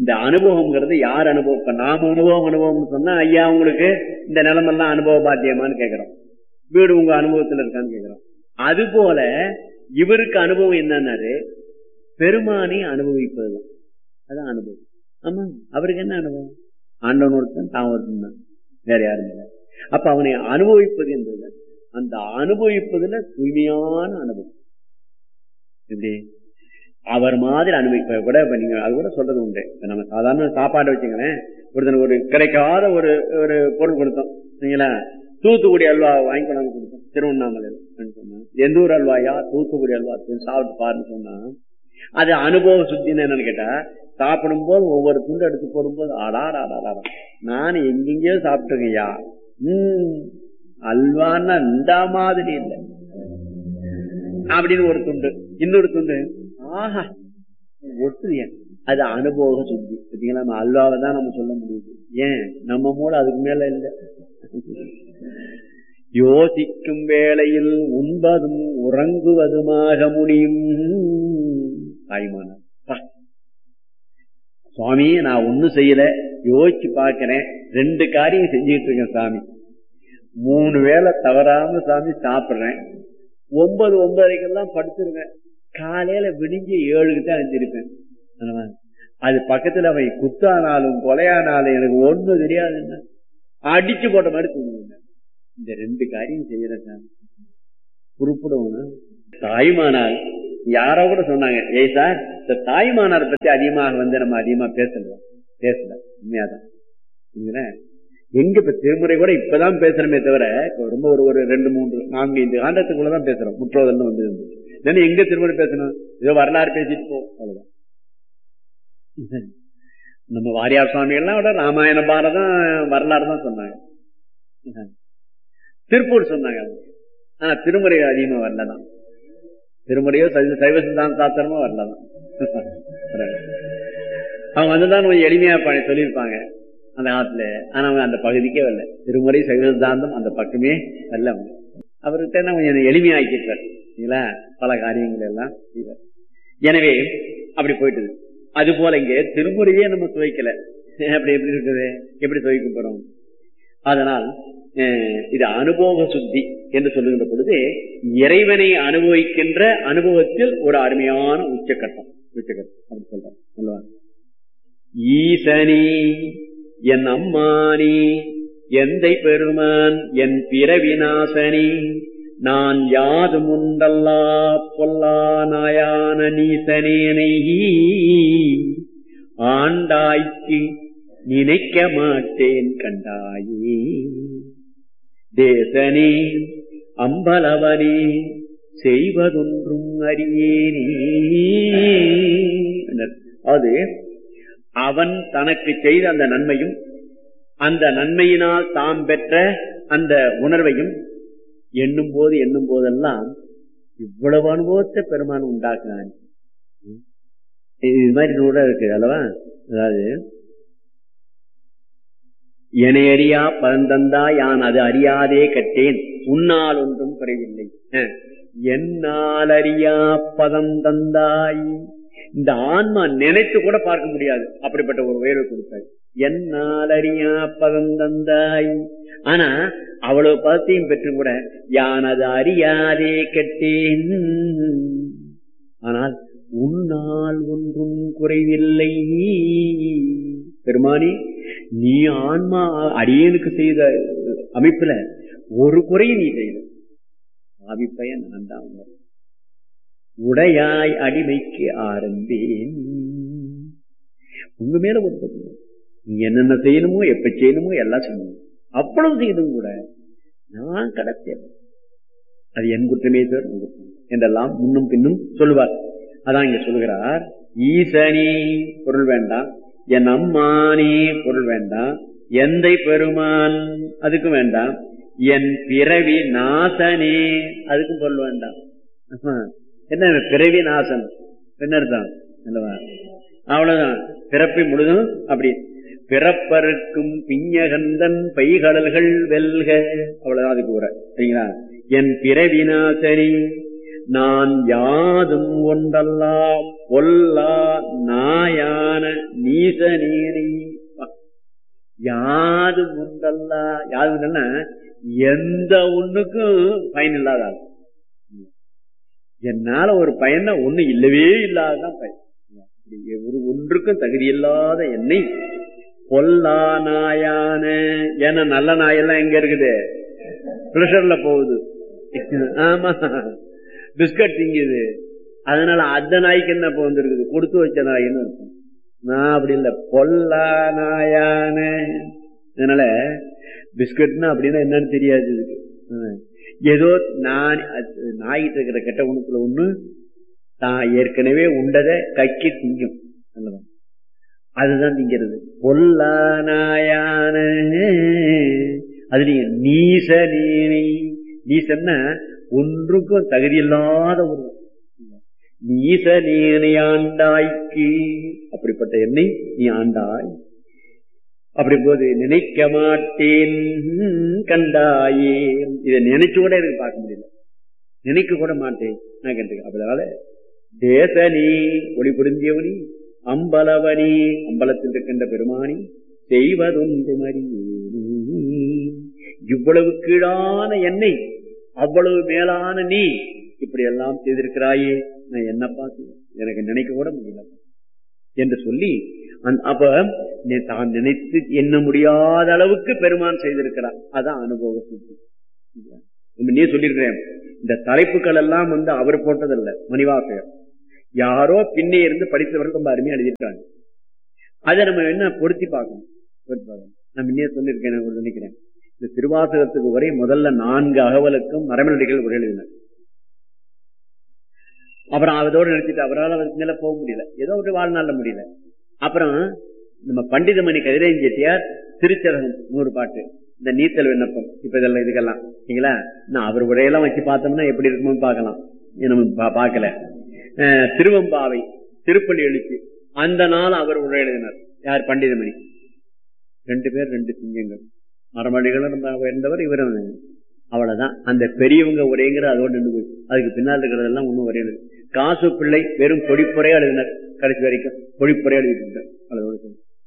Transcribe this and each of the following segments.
இந்த அனுபவம்ங்கிறது யார் அனுபவம் இப்ப நாம அனுபவம் அனுபவம்னு சொன்னா ஐயா உங்களுக்கு இந்த நிலமெல்லாம் அனுபவ பாத்தியமான்னு கேக்குறோம் வீடு உங்க அனுபவத்துல இருக்கான்னு கேக்குறோம் அது போல இவருக்கு அனுபவம் என்னன்னாரு பெருமானை அனுபவிப்பதுதான் அதான் அனுபவம் ஆமா அவருக்கு என்ன அனுபவம் ஆண்டவன் ஒருத்தன் தான் ஒருத்தன் தான் வேற யாரும் இல்லை அப்ப அவனை அனுபவிப்பது என்பது அந்த அனுபவிப்பதுல தூய்மையான அனுபவம் எப்படி அவர் மாதிரி அனுபவிப்ப கூட இப்ப நீங்க அது கூட சொல்றது உண்டு இப்ப நம்ம சாதாரண சாப்பாடு வச்சுங்களேன் ஒருத்தனுக்கு ஒரு கிடைக்காத ஒரு ஒரு பொருள் கொடுத்தோம் சரிங்களா தூத்துக்குடி அல்வா வாங்கி கொண்டாந்து கொடுத்தோம் திருவண்ணாமலையில் சொன்னா எந்த ஊர் அல்வாயா தூத்துக்குடி அல்வா சாப்பிட்டு பாருன்னு சொன்னா அது அனுபவ சுத்தின்னு என்னன்னு கேட்டா சாப்பிடும் போது ஒவ்வொரு துண்டு எடுத்து போடும்போது ஆடாடா ஆடாடா நான் எங்கெங்கயோ சாப்பிட்டுருங்கய்யா உம் அல்வான்னா இந்த மாதிரி இல்லை அப்படின்னு ஒரு துண்டு இன்னொரு துண்டு ஆஹா ஒட்டுதிய அது அனுபவ சுத்தி பார்த்தீங்களா நம்ம அல்வாவை தான் நம்ம சொல்ல முடியுது ஏன் நம்ம மூளை அதுக்கு மேல இல்லை யோசிக்கும் வேளையில் உண்பதும் உறங்குவதுமாக முடியும் தாய்மான சுவாமி நான் ஒண்ணும் செய்யல யோசிச்சு பாக்கிறேன் ரெண்டு காரியம் செஞ்சுட்டு இருக்கேன் சாமி மூணு வேளை தவறாம சாமி சாப்பிடுறேன் ஒன்பது ஒன்பதரைக்கெல்லாம் படுத்துருவேன் காலையில விடிஞ்சு ஏழுக்கு தான் அஞ்சிருப்பேன் அது பக்கத்துல அவை குத்தானாலும் கொலையானாலும் எனக்கு ஒண்ணு தெரியாது அடிச்சு போட்ட மாதிரி தூங்குவேன் இந்த ரெண்டு காரியம் செய்யறேன் சாமி குறிப்பிடணும் தாய்மானால் யாரோ கூட சொன்னாங்க ஏய் சார் இந்த தாய்மானார் பத்தி அதிகமாக வந்து நம்ம அதிகமா பேசல பேசல உண்மையாதான் எங்க இப்ப திருமுறை கூட இப்பதான் பேசுறமே தவிர ரொம்ப ஒரு ஒரு ரெண்டு மூன்று நான்கு ஐந்து ஆண்டத்துக்குள்ளதான் பேசுறோம் முற்றோதல் வந்து இருந்து எங்க திருமுறை பேசணும் ஏதோ வரலாறு பேசிட்டு போ அவ்வளவுதான் நம்ம வாரியார் சுவாமி எல்லாம் விட ராமாயண பாரதம் வரலாறு தான் சொன்னாங்க திருப்பூர் சொன்னாங்க ஆனா திருமுறை அதிகமா வரலதான் திருமுறையோ சைவ சித்தாந்த சாஸ்திரமோ வரலதான் அவங்க வந்துதான் கொஞ்சம் எளிமையா சொல்லியிருப்பாங்க அந்த காலத்துல ஆனா அவங்க அந்த பகுதிக்கே வரல திருமுறை சைவ சித்தாந்தம் அந்த பக்கமே வரல அவங்க அவர்கிட்ட கொஞ்சம் எளிமையாக்கிட்டார் இல்லைங்களா பல காரியங்கள் எல்லாம் எனவே அப்படி போயிட்டது அது போல இங்க திருமுறையே நம்ம துவைக்கல அப்படி எப்படி இருக்குது எப்படி துவைக்க போறோம் அதனால் இது அனுபவ சுத்தி என்று சொல்லுகின்ற பொழுது இறைவனை அனுபவிக்கின்ற அனுபவத்தில் ஒரு அருமையான உச்சக்கட்டம் உச்சக்கட்டம் அப்படி சொல்றாங்க ஈசனி என் அம்மானி எந்தை பெருமான் என் பிறவிநாசனி நான் யாது முண்டல்லா பொல்லா நாயான நீசனேனை ஆண்டாய்க்கு நினைக்க மாட்டேன் கண்டாயே தேசனே அம்பலவனே செய்வதொன்றும் அறியேனே அது அவன் தனக்கு செய்த அந்த நன்மையும் அந்த நன்மையினால் தாம் பெற்ற அந்த உணர்வையும் எண்ணும் போது எண்ணும் போதெல்லாம் இவ்வளவு அனுபவத்தை பெருமான் உண்டாக்குறான் இது மாதிரி கூட இருக்கு அல்லவா அதாவது என்னை அறியா பரந்தந்தா யான் அது அறியாதே கட்டேன் உன்னால் ஒன்றும் குறைவில்லை என்னால் அறியா பதம் தந்தாய் இந்த ஆன்மா நினைத்து கூட பார்க்க முடியாது அப்படிப்பட்ட ஒரு உயர்வு கொடுத்தாய் என்னால் அறியா பதம் தந்தாய் ஆனா அவ்வளவு பதத்தையும் பெற்று கூட யான் அது அறியாதே கட்டேன் ஆனால் உன்னால் ஒன்றும் குறைவில்லை பெருமானி நீ ஆன்மா அடியனுக்கு செய்த அமைப்புல ஒரு குறையும் நீ செய்த ஆவிப்பய நான் தான் உடையாய் அடிமைக்கு ஆரம்பேன் உங்க மேல ஒரு நீ என்னென்ன செய்யணுமோ எப்ப செய்யணுமோ எல்லாம் செய்யணும் அவ்வளவு செய்தும் கூட நான் கடத்தேன் அது என் குற்றமே சார் என்றெல்லாம் முன்னும் பின்னும் சொல்லுவார் அதான் இங்க சொல்லுகிறார் ஈசனி பொருள் வேண்டாம் என் அம்மானி பொருள் வேண்டாம் எந்தை பெருமான் அதுக்கும் வேண்டாம் என் பிறவி நாசனே அதுக்கும் பொருள் வேண்டாம் என்ன பிறவி நாசன் என்ன அர்த்தம் அல்லவா அவ்வளவுதான் பிறப்பை முழுதும் அப்படி பிறப்பருக்கும் பிஞ்சகந்தன் பைகடல்கள் வெல்க அவ்வளவுதான் அதுக்கு கூற சரிங்களா என் பிறவிநாசனி நான் யாதும் ஒன்றல்லா பொல்லா நாயான நீச நீசனேனை யாது முண்டல்ல யாது முண்டல்னா எந்த ஒண்ணுக்கும் பயன் இல்லாத ஆள் என்னால ஒரு பயனை ஒண்ணு இல்லவே இல்லாததான் பயன் ஒரு ஒன்றுக்கும் தகுதி இல்லாத என்னை பொல்லா நாயான ஏன்னா நல்ல நாயெல்லாம் எங்க இருக்குது பிளஷர்ல போகுது ஆமா பிஸ்கட் திங்குது அதனால அந்த நாய்க்கு என்ன இப்ப வந்துருக்குது கொடுத்து வச்ச நாயின்னு இருக்கும் நான் அப்படி இல்லை பொல்லா நாயான அதனால பிஸ்கட்னா அப்படின்னா என்னன்னு தெரியாது இதுக்கு ஏதோ நான் நாயிட்டு இருக்கிற கெட்ட உணத்துல ஒண்ணு தான் ஏற்கனவே உண்டதை கக்கி திங்கும் நல்லதான் அதுதான் திங்கிறது பொல்லா நாயான அது நீங்க நீச நீனை நீசன்னா ஒன்றுக்கும் தகுதி இல்லாத ஒரு நீச நீனை ஆண்டாய்க்கு அப்படிப்பட்ட என்னை நீ ஆண்டாய் அப்படி போது நினைக்க மாட்டேன் கண்டாயே இதை நினைச்சு கூட எனக்கு பார்க்க முடியல நினைக்க கூட மாட்டேன் நான் கண்டு அதனால தேச நீ ஒளி புரிந்தியவனி அம்பலவனி அம்பலத்தில் இருக்கின்ற பெருமானி செய்வதொன்று இவ்வளவு கீழான என்னை அவ்வளவு மேலான நீ இப்படி எல்லாம் செய்திருக்கிறாயே நான் என்ன பார்த்து எனக்கு நினைக்க கூட முடியல என்று சொல்லி அப்ப தான் நினைத்து எண்ண முடியாத அளவுக்கு பெருமான் செய்திருக்கிறார் அதான் அனுபவ சுத்தி நீ சொல்லியிருக்கிறேன் இந்த தலைப்புகள் எல்லாம் வந்து அவர் போட்டதில்ல மணிவாசகர் யாரோ பின்னே இருந்து படித்தவர்கள் ரொம்ப அருமையா எழுதியிருக்காங்க அதை நம்ம என்ன பொருத்தி பார்க்கணும் நான் முன்னே சொல்லியிருக்கேன் நான் நினைக்கிறேன் இந்த திருவாசகத்துக்கு ஒரே முதல்ல நான்கு அகவலுக்கும் மரமனடிகள் உரை எழுதினார் அப்புறம் அதோடு நினைச்சிட்டு அவரால் அதுக்கு மேல போக முடியல ஏதோ ஒரு வாழ்நாள்ல முடியல அப்புறம் நம்ம பண்டிதமணி கதிரேன் செட்டியார் திருச்சரகம் நூறு பாட்டு இந்த நீத்தல் விண்ணப்பம் இப்ப இதெல்லாம் இதுக்கெல்லாம் சரிங்களா நான் அவர் உரையெல்லாம் வச்சு பார்த்தோம்னா எப்படி இருக்குமோ பார்க்கலாம் நம்ம பார்க்கல திருவம்பாவை திருப்பள்ளி எழுச்சி அந்த நாள் அவர் உரை எழுதினார் யார் பண்டிதமணி ரெண்டு பேர் ரெண்டு சிங்கங்கள் மரமடிகளும் நம்ம உயர்ந்தவர் இவரும் அவ்வளவுதான் அந்த பெரியவங்க உரைங்கிற அதோடு நின்று போச்சு அதுக்கு பின்னால் இருக்கிறதெல்லாம் ஒன்றும் வரையது காசு பிள்ளை வெறும் பொடிப்புறையா எழுதினார் கடைசி வரைக்கும் பொடிப்புறையா எழுதிட்டு அதோடு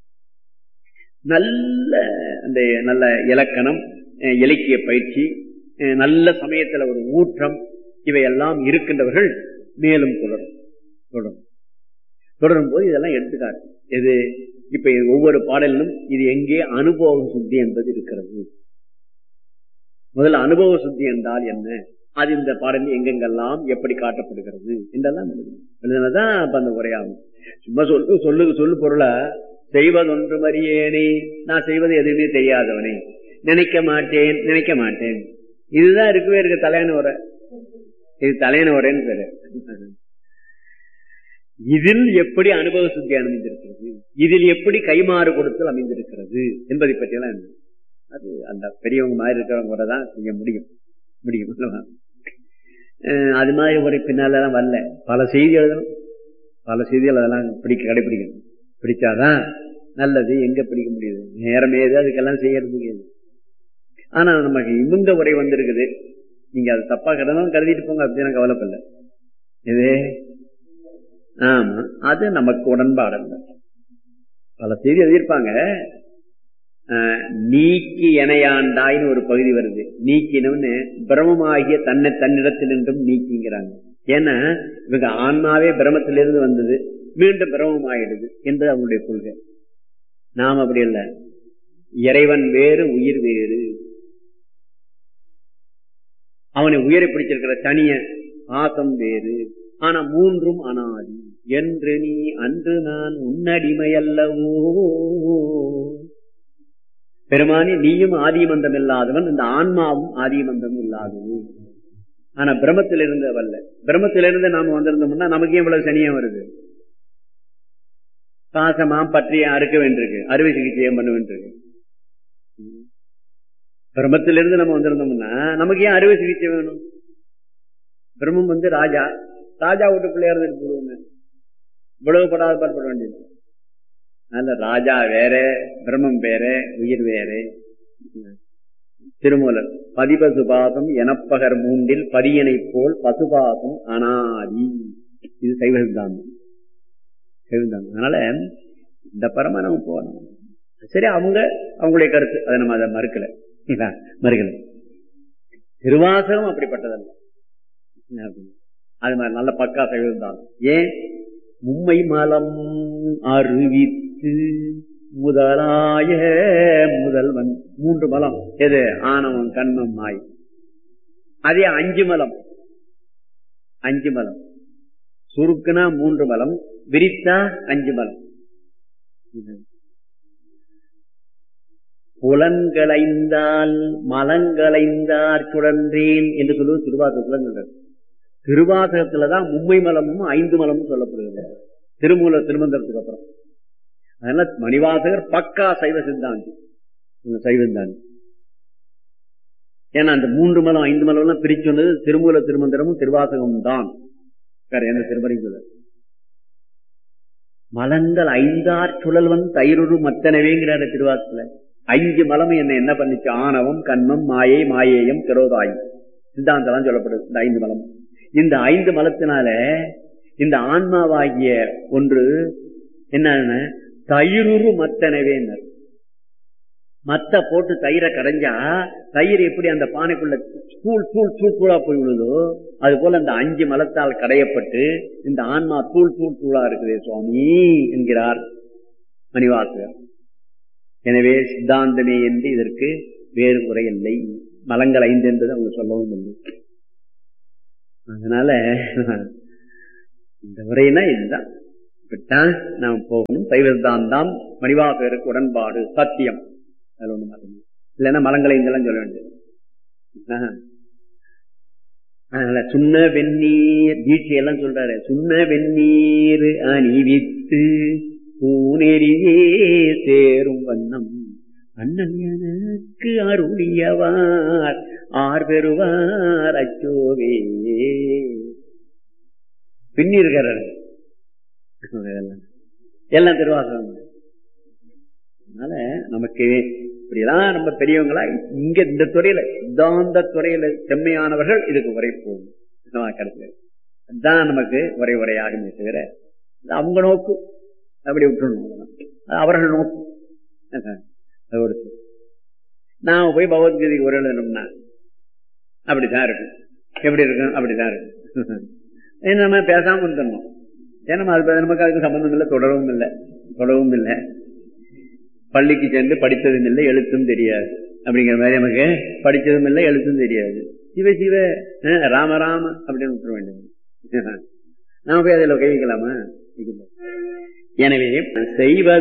நல்ல அந்த நல்ல இலக்கணம் இலக்கிய பயிற்சி நல்ல சமயத்துல ஒரு ஊற்றம் இவையெல்லாம் இருக்கின்றவர்கள் மேலும் தொடரும் தொடரும் தொடரும் போது இதெல்லாம் எடுத்துக்காட்டு எது இப்ப ஒவ்வொரு பாடலிலும் இது எங்கே அனுபவ சுத்தி என்பது இருக்கிறது முதல்ல அனுபவ சுத்தி என்றால் என்ன அது இந்த பாடலில் எங்கெங்கெல்லாம் எப்படி காட்டப்படுகிறது என்றெல்லாம் எழுதுனதான் அப்ப அந்த உரையாகும் சும்மா சொல்லு சொல்லு சொல்லு பொருளை செய்வதொன்று மறியேனே நான் செய்வது எதுவுமே தெரியாதவனே நினைக்க மாட்டேன் நினைக்க மாட்டேன் இதுதான் இருக்கவே இருக்க தலையான உரை இது தலையான உரைன்னு பேரு இதில் எப்படி அனுபவ சுத்தி அமைந்திருக்கிறது இதில் எப்படி கைமாறு கொடுத்தல் அமைந்திருக்கிறது என்பதை பற்றியெல்லாம் என்ன அது அந்த பெரியவங்க மாதிரி இருக்கிறவங்க கூட தான் செய்ய முடியும் முடியும் அது மாதிரி ஒரு பின்னாலதான் வரல பல செய்தி எழுதணும் பல செய்திகள் அதெல்லாம் பிடிக்க கடைபிடிக்கணும் பிடிச்சாதான் நல்லது எங்க பிடிக்க முடியுது நேரம் ஏது அதுக்கெல்லாம் செய்யறது முடியாது ஆனா நமக்கு இமுங்க உரை வந்திருக்குது நீங்க அது தப்பா கிடந்தாலும் கருதிட்டு போங்க அப்படின்னு கவலைப்படல இது ஆமா அது நமக்கு உடன்பாடு பல செய்தி எழுதியிருப்பாங்க நீக்கி எனையாண்டாயின்னு ஒரு பகுதி வருது நீக்கினோன்னு பிரமமாகிய தன்னை தன்னிடத்திலிருந்தும் நீக்கிங்கிறாங்க ஏன்னா இவங்க ஆன்மாவே பிரமத்திலிருந்து வந்தது மீண்டும் பிரமமாயிடுது என்பது அவங்களுடைய கொள்கை நாம் அப்படி இல்ல இறைவன் வேறு உயிர் வேறு அவனை உயிரை பிடிச்சிருக்கிற தனிய ஆசம் வேறு ஆனா மூன்றும் அனாதி என்று நீ அன்று நான் உன்னடிமை அல்லவோ பெருமானி நீயும் ஆதிமந்தம் இல்லாதவன் இந்த ஆன்மாவும் ஆதிமந்தம் இல்லாதது ஆனா பிரம்மத்திலிருந்து வரல பிரம்மத்திலிருந்து நாம வந்திருந்தோம்னா நமக்கு இவ்வளவு சனியம் வருது பாசமாம் பற்றிய அறுக்க வேண்டியிருக்கு அறுவை சிகிச்சையம் பண்ண வேண்டியிருக்கு பிரம்மத்திலிருந்து நம்ம வந்திருந்தோம்னா நமக்கு ஏன் அறுவை சிகிச்சை வேணும் பிரம்மம் வந்து ராஜா ராஜா விட்டு பிள்ளையா இருந்துட்டு போடுவோங்க இவ்வளவு படாத பாடுபட வேண்டியது அதனால ராஜா வேற பிரம்மம் வேற உயிர் வேற திருமூலர் பதிபசுபாசம் எனப்பகர் மூன்றில் பதியனை போல் பசுபாசம் அனாதி இது சைவ சித்தாந்தம் சைவ சித்தாந்தம் அதனால இந்த பரமா நம்ம போகணும் சரி அவங்க அவங்களுடைய கருத்து அதை நம்ம அதை மறுக்கல இல்லைங்களா? மறுக்கல திருவாசகம் அப்படிப்பட்டதல்ல அது மாதிரி நல்ல பக்கா சைவம் தான் ஏன் மும்மை மலம் அறிவித்து முதலாய முதல்வன் மூன்று மலம் எது ஆணவம் கண்மம் மாய் அதே அஞ்சு மலம் அஞ்சு மலம் சுருக்குனா மூன்று மலம் விரித்தா அஞ்சு மலம் புலன்களைந்தால் மலங்களைந்தார் சுழன்றேன் என்று சொல்லுவது திருவாசகத்துல சொல்றது திருவாசகத்துலதான் மும்மை மலமும் ஐந்து மலமும் சொல்லப்படுகிறது திருமூல திருமந்திரத்துக்கு அப்புறம் அதனால மணிவாசகர் பக்கா சைவ சித்தாந்தி இந்த சைவ சித்தாந்தி ஏன்னா அந்த மூன்று மலம் ஐந்து மலம் எல்லாம் பிரிச்சு சொன்னது திருமூல திருமந்திரமும் திருவாசகமும் தான் வேற எந்த திருமறையும் சொல்ல மலங்கள் ஐந்தார் சுழல்வன் தயிரொரு மத்தனவேங்கிறாரு திருவாசத்துல அஞ்சு மலம் என்ன என்ன பண்ணிச்சு ஆணவம் கண்மம் மாயை மாயேயம் திரோதாயம் சித்தாந்தம் சொல்லப்படுது இந்த ஐந்து மலம் இந்த ஐந்து மலத்தினால இந்த ஆன்மாவாகிய ஒன்று என்ன தயிருரு மத்தனவே மத்த போட்டு தயிரை கடைஞ்சா தயிர் எப்படி அந்த பானைக்குள்ள தூள் தூள் தூள் தூளா போய் விழுதோ அது போல அந்த அஞ்சு மலத்தால் கடையப்பட்டு இந்த ஆன்மா தூள் தூள் தூளா இருக்குதே சுவாமி என்கிறார் மணிவாசகர் எனவே சித்தாந்தமே என்று இதற்கு வேறு குறை இல்லை மலங்கள் ஐந்து என்பது அவங்க சொல்லவும் இல்லை அதனால இந்த முறைனா இதுதான் இப்படித்தான் நாம் போகணும் சைவத்தான் தான் மணிவாசகருக்கு உடன்பாடு சத்தியம் அதுல ஒண்ணு மாற்றம் இல்லைன்னா மலங்களை இதெல்லாம் சொல்ல வேண்டியது அதனால சுண்ண வெந்நீர் தீட்சையெல்லாம் சொல்றாரு சுண்ண வெந்நீர் அணிவித்து பூனெறியே சேரும் வண்ணம் அண்ணன் எனக்கு அருளியவார் ஆர் பெறுவார் அச்சோவே பின்னி இருக்காரு எல்லாம் திருவாசகம் அதனால நமக்கு இப்படிலாம் நம்ம பெரியவங்களா இங்க இந்த துறையில சித்தாந்த துறையில செம்மையானவர்கள் இதுக்கு உரை போகும் கருத்து அதுதான் நமக்கு உரை உரையாகுமே தவிர அவங்க நோக்கு அப்படி விட்டுணும் அவர்கள் நோக்கு அதோடு நாம போய் பகவத்கீதைக்கு உரை எழுதணும்னா அப்படித்தான் இருக்கும் எப்படி இருக்கும் அப்படித்தான் இருக்கும் நம்ம பேசாம இருந்துடணும் ஏன்னா அது நமக்கு அதுக்கு சம்பந்தம் இல்லை தொடரவும் இல்லை தொடரவும் இல்லை பள்ளிக்கு சென்று படித்ததும் இல்லை எழுத்தும் தெரியாது அப்படிங்கிற மாதிரி நமக்கு படித்ததும் இல்லை எழுத்தும் தெரியாது சிவ சிவ ராம ராம அப்படின்னு விட்டுற வேண்டியது நாம போய் அதில் கை வைக்கலாமா எனவே செய்வது